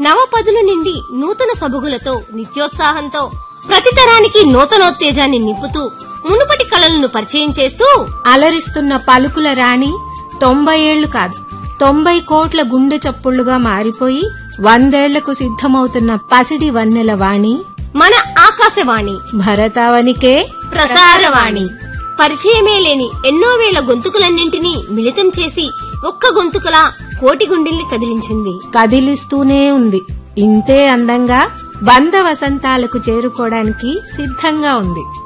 నవపదుల నిండి నూతన సబుగులతో నిత్యోత్సాహంతో ప్రతి తరానికి నూతనోత్తేజాన్ని నింపుతూ మునుపటి కళలను పరిచయం చేస్తూ అలరిస్తున్న పలుకుల రాణి తొంభై ఏళ్లు కాదు తొంభై కోట్ల గుండె చప్పుళ్లుగా మారిపోయి వందేళ్లకు సిద్ధమవుతున్న పసిడి వన్నెల వాణి మన ఆకాశవాణి భరతావనికే ప్రసారవాణి పరిచయమే లేని ఎన్నో వేల గొంతుకులన్నింటినీ మిళితం చేసి ఒక్క గొంతుకలా కోటి గుండెల్ని కదిలించింది కదిలిస్తూనే ఉంది ఇంతే అందంగా వంద వసంతాలకు చేరుకోవడానికి సిద్ధంగా ఉంది